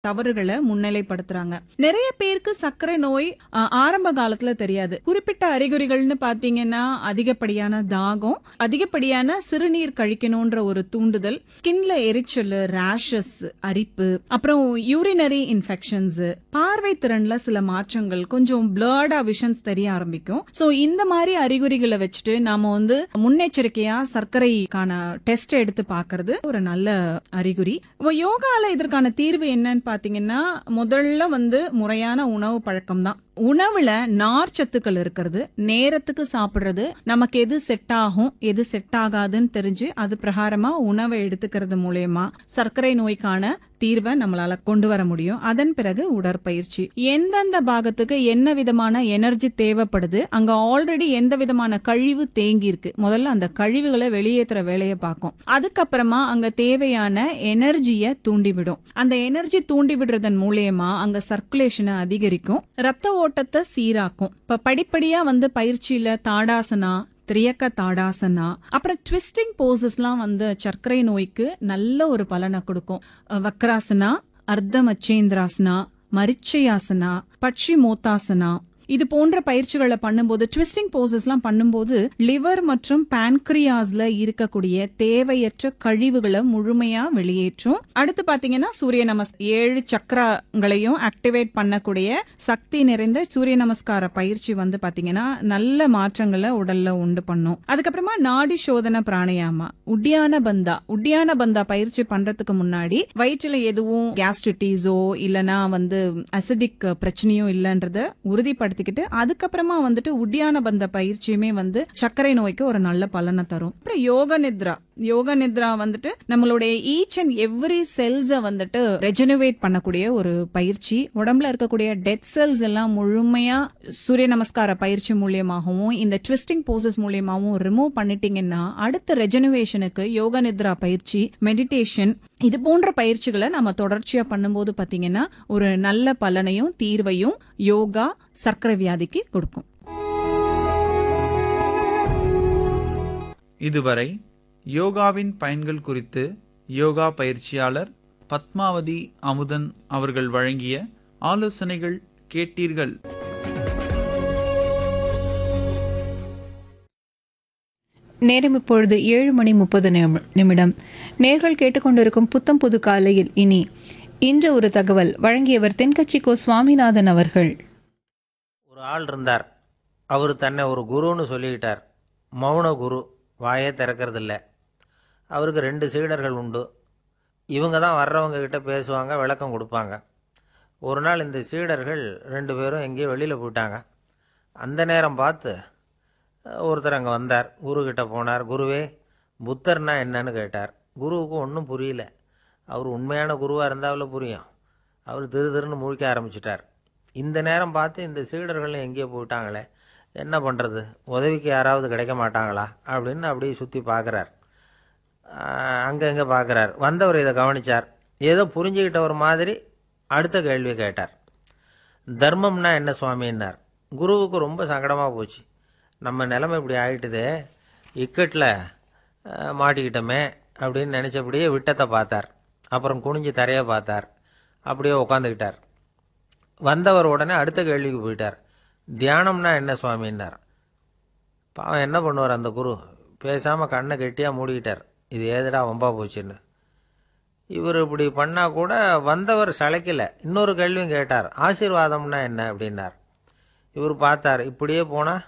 தவறுகளை முன்னிலைப்படுத்துறாங்க நிறைய பேருக்கு சர்க்கரை நோய் அ, ஆரம்ப காலத்துல தெரியாது குறிப்பிட்ட அறிகுறிகள்னு பாத்தீங்கன்னா அதிகப்படியான தாகம் அதிகப்படியான சிறுநீர் கழிக்கணும்ன்ற ஒரு தூண்டுதல் ஸ்கின்ல எரிச்சல் ரேஷஸ் அரிப்பு அப்புறம் யூரினரி இன்ஃபெக்ஷன்ஸ் பார்வை திறன்ல சில மாற்றங்கள் கொஞ்சம் பிளர்டா விஷன்ஸ் தெரிய ஆரம்பிக்கும் சோ இந்த மாதிரி அறிகுறிகளை வச்சுட்டு நாம வந்து முன்னெச்சரிக்கையா சர்க்கரைக்கான டெஸ்ட் எடுத்து பார்க்கிறது ஒரு நல்ல அறிகுறி இப்போ யோகால இதற்கான தீர்வு என்னன்னு பாத்தீங்கன்னா முதல்ல வந்து முறையான உணவு பழக்கம் தான் உணவுல நார் சத்துக்கள் இருக்கிறது நேரத்துக்கு சாப்பிடுறது நமக்கு எது செட் ஆகும் எது செட் ஆகாதுன்னு தெரிஞ்சு அது பிரகாரமா உணவை எடுத்துக்கிறது மூலயமா சர்க்கரை நோய்க்கான தீர்வை நம்மளால கொண்டு வர முடியும் அதன் பிறகு உடற்பயிற்சி எந்தெந்த பாகத்துக்கு என்ன விதமான எனர்ஜி தேவைப்படுது அங்க ஆல்ரெடி எந்த விதமான கழிவு தேங்கி இருக்கு முதல்ல அந்த கழிவுகளை வெளியேற்றுற வேலையை பார்க்கும் அதுக்கப்புறமா அங்க தேவையான எனர்ஜியை தூண்டிவிடும் அந்த எனர்ஜி தூண்டி விடுறதன் மூலியமா அங்க சர்க்குலேஷனை அதிகரிக்கும் ரத்த ஓட்டத்தை சீராக்கும் இப்ப படிப்படியா வந்து பயிற்சியில தாடாசனா திரியக்க தாடாசனா அப்புறம் ட்விஸ்டிங் போசஸ்லாம் வந்து சர்க்கரை நோய்க்கு நல்ல ஒரு பலனை கொடுக்கும் அஹ் வக்ராசனா அர்த்த மச்சேந்திராசனா மரிச்சயாசனா பட்சி மோத்தாசனா இது போன்ற பயிற்சிகளை பண்ணும்போது ட்விஸ்டிங் போசஸ்லாம் பண்ணும்போது லிவர் மற்றும் பான்கிரியாஸ்ல இருக்கக்கூடிய தேவையற்ற கழிவுகளை முழுமையா வெளியேற்றும் அடுத்து பாத்தீங்கன்னா சூரிய நமஸ் ஏழு சக்கரங்களையும் ஆக்டிவேட் பண்ணக்கூடிய சக்தி நிறைந்த சூரிய நமஸ்கார பயிற்சி வந்து பாத்தீங்கன்னா நல்ல மாற்றங்களை உடல்ல உண்டு பண்ணும் அதுக்கப்புறமா நாடி சோதன பிராணயாமா உட்டியான பந்தா உட்டியான பந்தா பயிற்சி பண்றதுக்கு முன்னாடி வயிற்றுல எதுவும் கேஸ்ட்ரிட்டிஸோ இல்லனா வந்து அசிடிக் பிரச்சனையோ இல்லன்றத உறுதிப்படுத்திக்கிட்டு அதுக்கப்புறமா வந்துட்டு உட்டியான பந்த பயிற்சியுமே வந்து சர்க்கரை நோய்க்கு ஒரு நல்ல பலனை தரும் அப்புறம் யோக நித்ரா யோக நித்ரா வந்துட்டு நம்மளுடைய ஈச் அண்ட் எவ்ரி செல்ஸை வந்துட்டு ரெஜெனவேட் பண்ணக்கூடிய ஒரு பயிற்சி உடம்புல இருக்கக்கூடிய டெட் செல்ஸ் எல்லாம் முழுமையா சூரிய நமஸ்கார பயிற்சி மூலியமாகவும் இந்த ட்விஸ்டிங் போசஸ் மூலியமாகவும் ரிமூவ் பண்ணிட்டீங்கன்னா அடுத்த ரெஜெனவேஷனுக்கு யோக நித்ரா பயிற்சி மெடிடேஷன் இது போன்ற பயிற்சிகளை நம்ம தொடர்ச்சியா பண்ணும்போது பாத்தீங்கன்னா ஒரு நல்ல பலனையும் தீர்வையும் யோகா சர்க்கரை வியாதிக்கு கொடுக்கும் இதுவரை யோகாவின் பயன்கள் குறித்து யோகா பயிற்சியாளர் பத்மாவதி அமுதன் அவர்கள் வழங்கிய ஆலோசனைகள் கேட்டீர்கள் நேரம் இப்பொழுது ஏழு மணி முப்பது நிமி- நிமிடம் நேர்கள் கேட்டுக்கொண்டிருக்கும் புத்தம் புது காலையில் இனி இன்று ஒரு தகவல் வழங்கியவர் தென்கட்சி கோ சுவாமிநாதன் அவர்கள் ஒரு ஆள் இருந்தார் அவர் தன்னை ஒரு குருன்னு சொல்லிக்கிட்டார் மௌன குரு வாயே திறக்கறதில்ல அவருக்கு ரெண்டு சீடர்கள் உண்டு இவங்க தான் வர்றவங்க கிட்ட பேசுவாங்க விளக்கம் கொடுப்பாங்க ஒரு நாள் இந்த சீடர்கள் ரெண்டு பேரும் எங்கேயோ வெளியில் போயிட்டாங்க அந்த நேரம் பார்த்து அஹ், ஒருத்தர் அங்கே வந்தார் குரு கிட்ட போனார் குருவே புத்தர்னா என்னன்னு கேட்டார் குருவுக்கு ஒன்றும் புரியல அவர் உண்மையான குருவாக இருந்தாவில் புரியும் அவர் திரு திருன்னு முழிக்க ஆரம்பிச்சிட்டார் இந்த நேரம் பார்த்து இந்த சீடர்கள் எங்கேயோ போயிட்டாங்களே என்ன பண்ணுறது உதவிக்கு யாராவது கிடைக்க மாட்டாங்களா அப்படின்னு அப்படியே சுற்றி பார்க்குறார் அங்கே இங்கே பார்க்குறார் வந்தவர் இதை கவனிச்சார் ஏதோ புரிஞ்சுக்கிட்ட ஒரு மாதிரி அடுத்த கேள்வி கேட்டார் தர்மம்னா என்ன சுவாமின்னார் குருவுக்கு ரொம்ப சங்கடமாக போச்சு நம்ம நிலைமை இப்படி ஆயிட்டுதே இக்கட்டில் அஹ், மாட்டிக்கிட்டோமே அப்படின்னு நினச்சபடியே விட்டத்தை பார்த்தார் அப்புறம் குனிஞ்சு தரையை பார்த்தார் அப்படியே உட்காந்துக்கிட்டார் வந்தவர் உடனே அடுத்த கேள்விக்கு போயிட்டார் தியானம்னா என்ன சுவாமின்னார் பாவம் என்ன பண்ணுவார் அந்த குரு பேசாமல் கண்ணை கெட்டியாக மூடிக்கிட்டார் இது ஏதுடா வம்பா போச்சுன்னு இவர் இப்படி பண்ணால் கூட வந்தவர் சளைக்கல இன்னொரு கேள்வியும் கேட்டார் ஆசீர்வாதம்னா என்ன அப்படின்னார் இவர் பார்த்தார் இப்படியே போனால்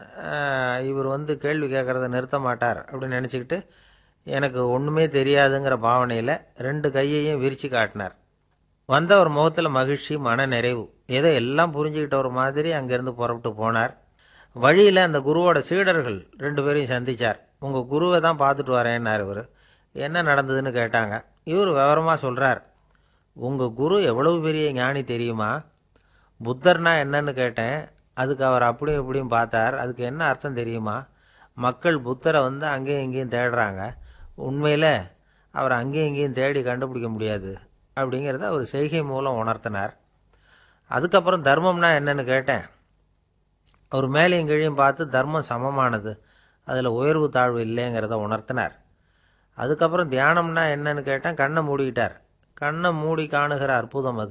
இவர் வந்து கேள்வி கேட்குறத நிறுத்த மாட்டார் அப்படின்னு நினச்சிக்கிட்டு எனக்கு ஒன்றுமே தெரியாதுங்கிற பாவனையில் ரெண்டு கையையும் விரித்து காட்டினார் வந்தவர் முகத்தில் மகிழ்ச்சி மன நிறைவு ஏதோ எல்லாம் புரிஞ்சுக்கிட்ட ஒரு மாதிரி அங்கேருந்து புறப்பட்டு போனார் வழியில் அந்த குருவோட சீடர்கள் ரெண்டு பேரையும் சந்திச்சார் உங்கள் குருவை தான் பார்த்துட்டு வரேன்னார் இவர் என்ன நடந்ததுன்னு கேட்டாங்க இவர் விவரமாக சொல்கிறார் உங்கள் குரு எவ்வளவு பெரிய ஞானி தெரியுமா புத்தர்னா என்னன்னு கேட்டேன் அதுக்கு அவர் அப்படியும் இப்படியும் பார்த்தார் அதுக்கு என்ன அர்த்தம் தெரியுமா மக்கள் புத்தரை வந்து அங்கேயும் இங்கேயும் தேடுறாங்க உண்மையில் அவர் அங்கேயும் இங்கேயும் தேடி கண்டுபிடிக்க முடியாது அப்படிங்கிறத அவர் செய்கை மூலம் உணர்த்தினார் அதுக்கப்புறம் தர்மம்னா என்னன்னு கேட்டேன் அவர் மேலேயும் கீழையும் பார்த்து தர்மம் சமமானது அதில் உயர்வு தாழ்வு இல்லைங்கிறத உணர்த்தினார் அதுக்கப்புறம் தியானம்னா என்னன்னு கேட்டேன் கண்ணை மூடிக்கிட்டார் கண்ணை மூடி காணுகிற அற்புதம் அது